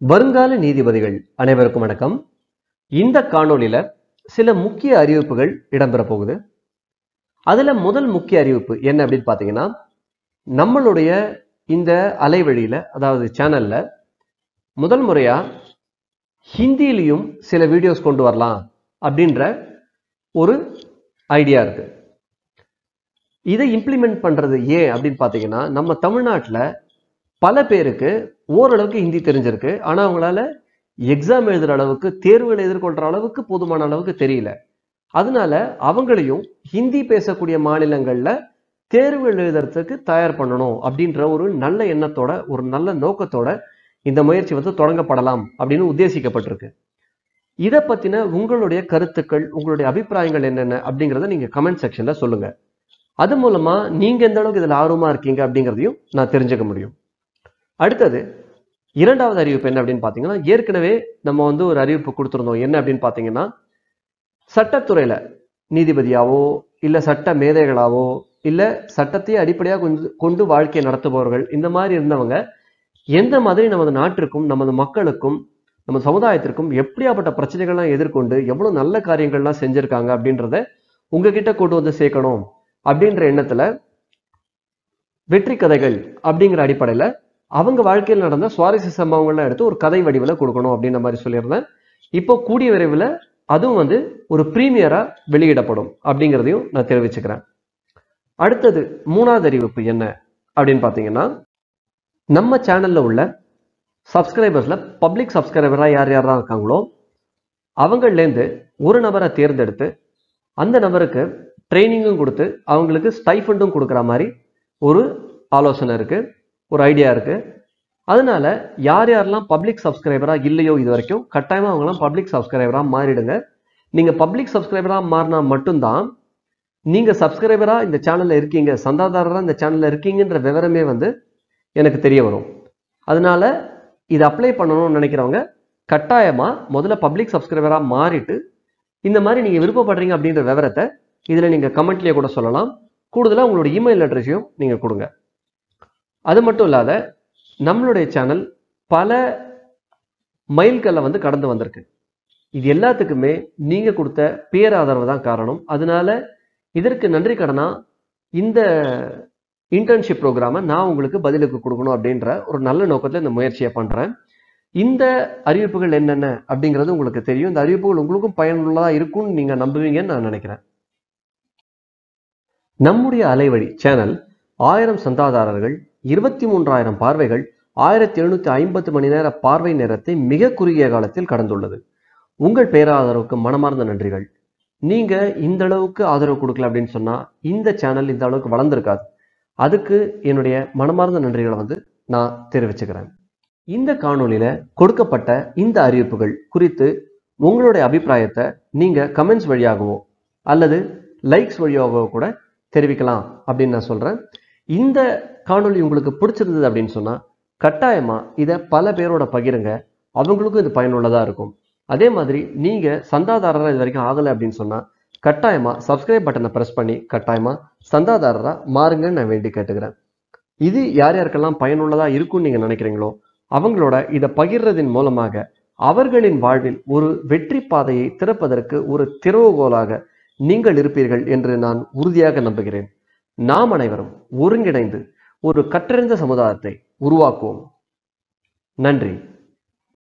வருங்கால நீதிபதிகள் அனைவருக்கும் வணக்கம் இந்த காணொளியில சில முக்கிய அறிவிப்புகள் இடம்பெற போகுது அதுல முதல் முக்கிய அறிவிப்பு என்ன அப்படின்னு பாத்தீங்கன்னா நம்மளுடைய இந்த அலைவழியில அதாவது சேனல்ல முதல் முறையா ஹிந்தியிலையும் சில வீடியோஸ் கொண்டு வரலாம் அப்படின்ற ஒரு ஐடியா இருக்கு இதை இம்ப்ளிமெண்ட் பண்றது ஏன் அப்படின்னு பாத்தீங்கன்னா நம்ம தமிழ்நாட்டில் பல பேருக்கு ஓரளவுக்கு ஹிந்தி தெரிஞ்சிருக்கு ஆனா அவங்களால எக்ஸாம் எழுதுற அளவுக்கு தேர்வுகளை எதிர்கொள்ற அளவுக்கு போதுமான அளவுக்கு தெரியல அதனால அவங்களையும் ஹிந்தி பேசக்கூடிய மாநிலங்கள்ல தேர்வு எழுதுறதுக்கு தயார் பண்ணணும் அப்படின்ற ஒரு நல்ல எண்ணத்தோட ஒரு நல்ல நோக்கத்தோட இந்த முயற்சி வந்து தொடங்கப்படலாம் அப்படின்னு உத்தேசிக்கப்பட்டிருக்கு இதை பத்தின உங்களுடைய கருத்துக்கள் உங்களுடைய அபிப்பிராயங்கள் என்னென்ன அப்படிங்கிறத நீங்க கமெண்ட் செக்ஷன்ல சொல்லுங்க அது மூலமா நீங்க எந்த அளவுக்கு இதுல ஆர்வமா இருக்கீங்க அப்படிங்கிறதையும் நான் தெரிஞ்சுக்க முடியும் அடுத்தது இரண்டாவது அறிவிப்பு என்ன அப்படின்னு பார்த்தீங்கன்னா ஏற்கனவே நம்ம வந்து ஒரு அறிவிப்பு கொடுத்துருந்தோம் என்ன அப்படின்னு பார்த்தீங்கன்னா சட்டத்துறையில நீதிபதியாவோ இல்லை சட்ட மேதைகளாவோ இல்லை சட்டத்தையே அடிப்படையாக கொண்டு கொண்டு வாழ்க்கையை நடத்துபவர்கள் இந்த மாதிரி இருந்தவங்க எந்த மாதிரி நமது நாட்டிற்கும் நமது மக்களுக்கும் நம்ம சமுதாயத்திற்கும் எப்படியாப்பட்ட பிரச்சனைகள்லாம் எதிர்கொண்டு எவ்வளோ நல்ல காரியங்கள்லாம் செஞ்சுருக்காங்க அப்படின்றத உங்ககிட்ட கொண்டு வந்து சேர்க்கணும் அப்படின்ற எண்ணத்துல வெற்றி கதைகள் அப்படிங்கிற அடிப்படையில் அவங்க வாழ்க்கையில் நடந்த சுவாரஸ்ய சம்பவங்கள்லாம் எடுத்து ஒரு கதை வடிவில் கொடுக்கணும் அப்படின்ற மாதிரி சொல்லியிருந்தேன் இப்போ கூடிய விரைவில் அதுவும் வந்து ஒரு ப்ரீமியரா வெளியிடப்படும் அப்படிங்கிறதையும் நான் தெரிவிச்சுக்கிறேன் அடுத்தது மூணாவது அறிவிப்பு என்ன அப்படின்னு பார்த்தீங்கன்னா நம்ம சேனல்ல உள்ள சப்ஸ்கிரைபர்ஸ்ல பப்ளிக் சப்ஸ்கிரைபராக யார் யாரெல்லாம் இருக்காங்களோ அவங்கள்லேருந்து ஒரு நபரை தேர்ந்தெடுத்து அந்த நபருக்கு ட்ரைனிங்கும் கொடுத்து அவங்களுக்கு ஸ்டைஃபண்டும் கொடுக்குற மாதிரி ஒரு ஆலோசனை இருக்கு ஒரு ஐடியா இருக்கு அதனால யார் யாரெல்லாம் பப்ளிக் சப்ஸ்கிரைபரா இல்லையோ இது வரைக்கும் கட்டாயமா அவங்களாம் பப்ளிக் சப்ஸ்கிரைபரா மாறிடுங்க நீங்க பப்ளிக் சப்ஸ்கிரைபரா மாறினா மட்டும்தான் நீங்க சப்ஸ்கிரைபரா இந்த சேனல்ல இருக்கீங்க சந்தாதாரரா இந்த சேனல்ல இருக்கீங்கன்ற விவரமே வந்து எனக்கு தெரிய வரும் அதனால இதை அப்ளை பண்ணணும்னு நினைக்கிறவங்க கட்டாயமா முதல்ல பப்ளிக் சப்ஸ்கிரைபரா மாறிட்டு இந்த மாதிரி நீங்க விருப்பப்படுறீங்க அப்படின்ற விவரத்தை இதுல நீங்க கமெண்ட்லயே கூட சொல்லலாம் கூடுதலா உங்களோட இமெயில் அட்ரஸையும் நீங்க கொடுங்க அது மட்டும் இல்லாத நம்மளுடைய சேனல் பல மைல்கல்லை வந்து கடந்து வந்திருக்கு இது எல்லாத்துக்குமே நீங்க கொடுத்த பேராதரவு தான் காரணம் அதனால இதற்கு நன்றி கடனா இந்த இன்டர்ன்ஷிப் ப்ரோக்ராமை நான் உங்களுக்கு பதிலுக்கு கொடுக்கணும் அப்படின்ற ஒரு நல்ல நோக்கத்தில் இந்த முயற்சியை பண்றேன் இந்த அறிவிப்புகள் என்னென்ன அப்படிங்கிறது உங்களுக்கு தெரியும் இந்த அறிவிப்புகள் உங்களுக்கும் பயனுள்ளதா இருக்கும்னு நீங்க நம்புவீங்கன்னு நான் நினைக்கிறேன் நம்முடைய அலைவழி சேனல் ஆயிரம் சந்தாதாரர்கள் இருபத்தி மூன்றாயிரம் பார்வைகள் ஆயிரத்தி எழுநூத்தி ஐம்பத்து மணி நேர பார்வை நேரத்தை மிக குறுகிய காலத்தில் கடந்துள்ளது உங்கள் பேராதரவுக்கு மனமார்ந்த நன்றிகள் நீங்க இந்த அளவுக்கு ஆதரவு கொடுக்கல அப்படின்னு சொன்னா இந்த சேனல் இந்த அளவுக்கு வளர்ந்துருக்காது அதுக்கு என்னுடைய மனமார்ந்த நன்றிகளை வந்து நான் தெரிவிச்சுக்கிறேன் இந்த காணொளியில கொடுக்கப்பட்ட இந்த அறிவிப்புகள் குறித்து உங்களுடைய அபிப்பிராயத்தை நீங்க கமெண்ட்ஸ் வழியாகவோ அல்லது லைக்ஸ் வழியாகவோ கூட தெரிவிக்கலாம் அப்படின்னு நான் சொல்றேன் இந்த காணொளி உங்களுக்கு பிடிச்சிருந்தது அப்படின்னு சொன்னா கட்டாயமா இதை பல பேரோட பகிருங்க அவங்களுக்கும் இது பயனுள்ளதா இருக்கும் அதே மாதிரி நீங்க சந்தாதாரரா இது வரைக்கும் ஆகலை அப்படின்னு சொன்னா கட்டாயமா சப்ஸ்கிரைப் பட்டனை பிரஸ் பண்ணி கட்டாயமா சந்தாதாரரா மாறுங்கன்னு நான் வேண்டி கேட்டுக்கிறேன் இது யார் யாருக்கெல்லாம் பயனுள்ளதா இருக்கும்னு நீங்க நினைக்கிறீங்களோ அவங்களோட இதை பகிர்றதின் மூலமாக அவர்களின் வாழ்வில் ஒரு வெற்றி பாதையை திறப்பதற்கு ஒரு திறவுகோலாக நீங்கள் இருப்பீர்கள் என்று நான் உறுதியாக நம்புகிறேன் நாம் அனைவரும் ஒருங்கிணைந்து ஒரு கற்றறிந்த சமுதாயத்தை உருவாக்குவோம் நன்றி